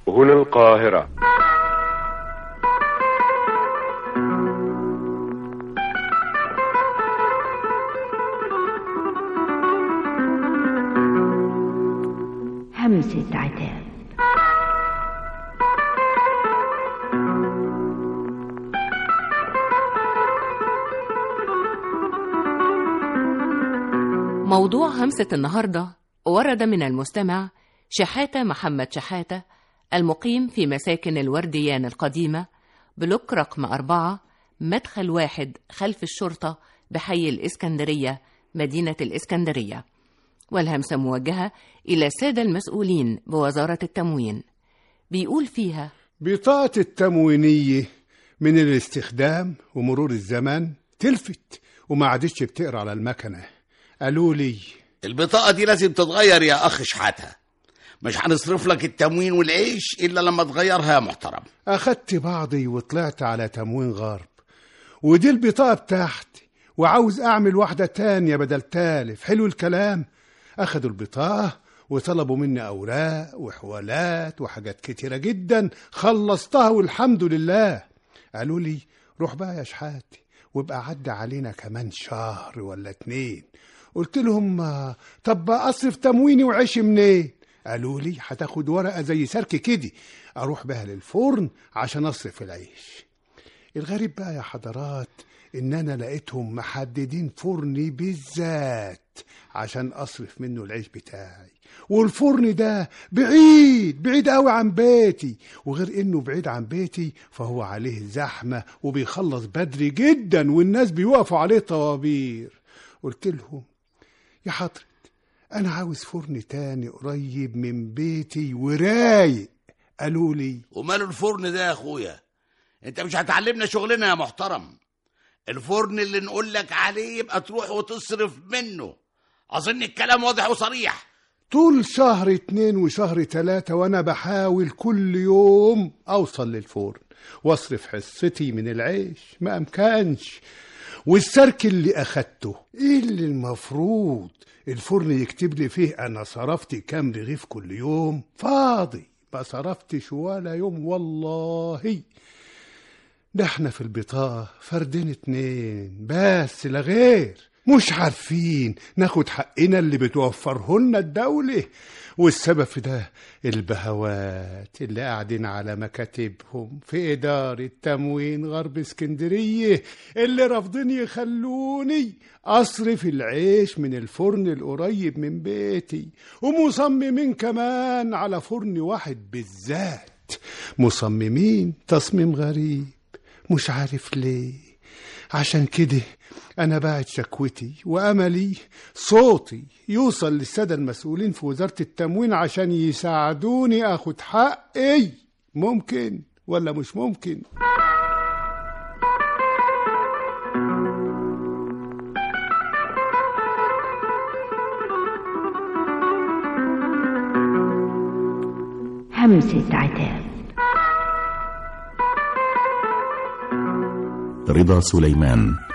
هنا القاهرة همسة عتاب موضوع همسة النهاردة ورد من المستمع شحاتة محمد شحاتة المقيم في مساكن الورديان القديمة بلوك رقم أربعة مدخل واحد خلف الشرطة بحي الإسكندرية مدينة الإسكندرية والهمسة موجهة إلى السادة المسؤولين بوزارة التموين بيقول فيها بطاقة التموينية من الاستخدام ومرور الزمان تلفت وما عادتش بتقرا على المكنة قالوا لي البطاقة دي لازم تتغير يا أخ شحاتة مش هنصرف لك التموين والعيش إلا لما تغيرها يا محترم أخدت بعضي وطلعت على تموين غرب ودي البطاقة بتاعتي وعاوز أعمل واحدة تانية بدل تالف حلو الكلام أخدوا البطاقة وطلبوا مني أوراق وحوالات وحاجات كتيرة جدا خلصتها والحمد لله قالوا لي روح بقى يا شحاتي وابقى عدى علينا كمان شهر ولا اتنين قلت لهم آه، طب أصرف تمويني وعيشي منين قالوا لي هتاخد ورقة زي سرك كده أروح بها للفرن عشان أصرف العيش الغريب بقى يا حضرات إن أنا لقيتهم محددين فرني بالذات عشان أصرف منه العيش بتاعي والفرن ده بعيد بعيد قوي عن بيتي وغير انه بعيد عن بيتي فهو عليه زحمه وبيخلص بدري جدا والناس بيوقفوا عليه طوابير قلت لهم يا حضرت انا عاوز فرن تاني قريب من بيتي ورايق قالوا لي وماله الفرن ده يا أخويا أنت مش هتعلمنا شغلنا يا محترم الفرن اللي نقول لك عليه يبقى تروح وتصرف منه أظن الكلام واضح وصريح طول شهر اتنين وشهر تلاتة وانا بحاول كل يوم اوصل للفرن واصرف حصتي من العيش ما امكانش والسرك اللي اخدته ايه اللي المفروض الفرن يكتب لي فيه انا صرفت كام رغيف كل يوم فاضي ما صرفتش ولا يوم والله ده احنا في البطاقة فردين اتنين بس لا غير مش عارفين ناخد حقنا اللي بتوفره لنا الدولة والسبب في ده البهوات اللي قاعدين على مكاتبهم في إدارة تموين غرب اسكندرية اللي رافضين يخلوني أصرف العيش من الفرن القريب من بيتي ومصممين كمان على فرن واحد بالذات مصممين تصميم غريب مش عارف ليه عشان كده أنا باعت شكوتي وأملي صوتي يوصل للسادة المسؤولين في وزارة التموين عشان يساعدوني أخد حقي ممكن ولا مش ممكن همسة عتاب رضا سليمان